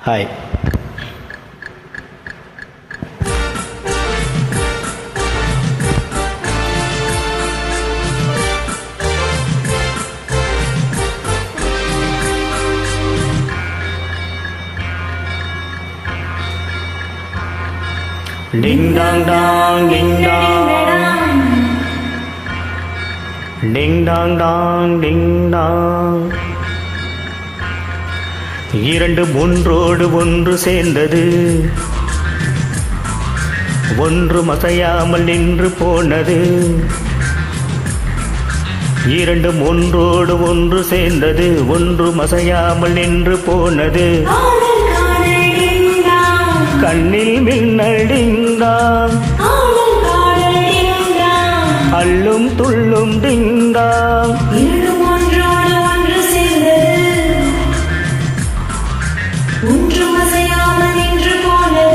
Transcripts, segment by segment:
Hi ding dong dong ding dong ding dong dong ding dong இரண்டு ஒன்றோடு ஒன்று சேர்ந்தது ஒன்று மசையாமல் நின்று போனது இரண்டு ஒன்றோடு ஒன்று சேர்ந்தது ஒன்று மசையாமல் நின்று போனது காதல் காதல் டிங்டாங் கண்ணில் மின்னல் டிங்டாங் காதல் காதல் டிங்டாங் அள்ளும் துள்ளும் டிங்டாங் இருளும் ஒன்றோடு ஒன்று சேர்ந்தது ஒன்றும் அசையாமல் நின்று போனது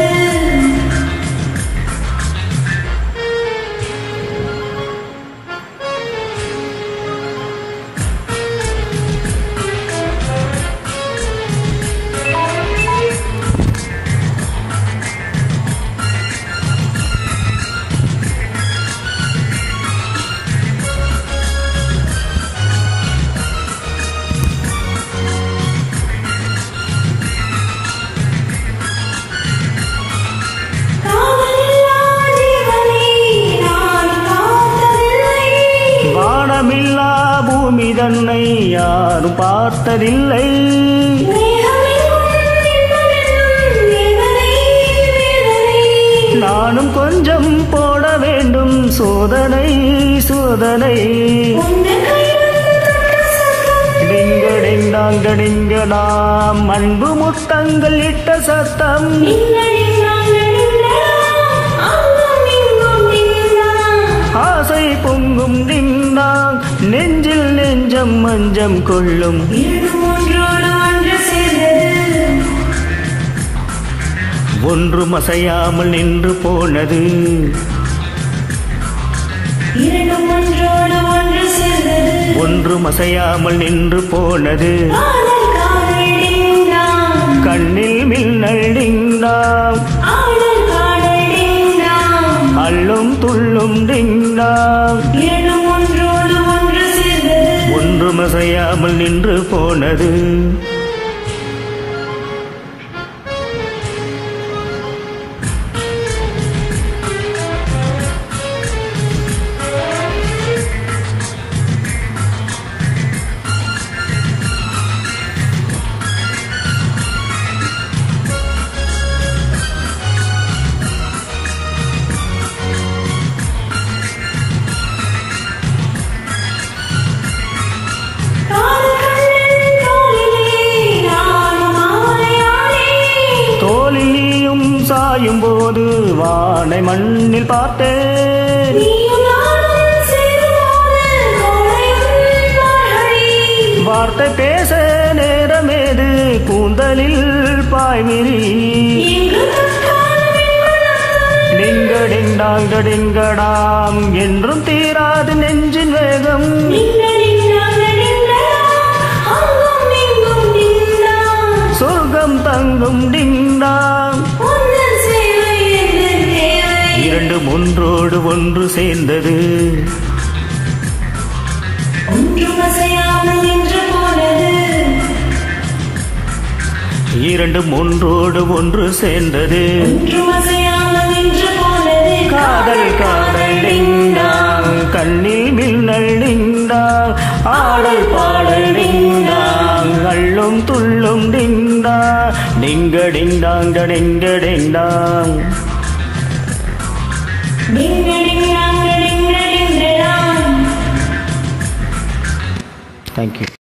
காதலில்லா ஜீவனை நான் பார்த்ததில்லை வானமில்லா பூமி தன்னை யாரும் பார்த்ததில்லை மேகமெங்கும் இன்பமென்னும் வேதனை வேதனை நானும் கொஞ்சம் போட வேண்டும் சோதனை சோதனை உந்தன் கைவந்து தொட்ட சத்தம் டிங்க டிங்டாங்க டிங்க நாம் அன்பு முத்தங்கள் இட்ட சத்தம் நின்னடின் நாங்கள் நின்றோம் அங்கும் இங்கும் நின்றான் ஆசை பொங்கும் டிங்டாங் நெஞ்சில் நெஞ்சம் மஞ்சம் கொள்ளும் இருளும் ஒன்றோடு ஒன்று சேர்ந்தது ஒன்று மசையாமல் நின்று போனது இரண்டும் ஒன்றோடு ஒன்று சேர்ந்தது ஒன்று மசையாமல் நின்று போனது காதல் காதல் டிங்டாங் கண்ணில் மின்னல் டிங்டாங் ஆடல் காதல் டிங்டாங் அள்ளும் துள்ளும் டிங்டாங் இரண்டும் ஒன்றோடு ஒன்று சேர்ந்தது ஒன்று மசையாமல் நின்று போனது காதல் கண்ணன் தோளிலே நானும் மாலையானே தோலில் நீயும் சாயும் போது வானை மண்ணில் பார்த்தேன் நீயும் நானும் சேரும்போது கோடையும் மார்கழி. வார்த்தை பேச நேரமேது கூந்தலில் பாய்மிரி எங்கு தொட்டாலும் வெண்மணம். டிங்க டிங்டாங்க டிங்கடாம் என்றும் தீராது நெஞ்சின் வேகம் நின்ற நின்றாங்க நின்றலாம், அங்கும் இங்கும் நின்றான். சொர்க்கம் தங்கும் டிங்டாங் உந்தன் சேவை எந்தன் தேவை. இரண்டு ஒன்றோடு ஒன்று சேர்ந்தது ஒன்றும் அசையாமல் நின்று போனது இரண்டு ஒன்றோடு ஒன்று சேர்ந்தது ஒன்றும் அசையாமல் நின்று போனது காதல் காதல் டிங்டாங் கண்ணில் மின்னல் டிங்டாங் ஆடல் பாடல் டிங்டாங் அள்ளும் துள்ளும் டிங்டாங் டிங்க டிங்டாங்க டிங்க டிங்டாங் டிங்க டிங்காங்க டிங்க டிங்கடாம். தேங்க்யூ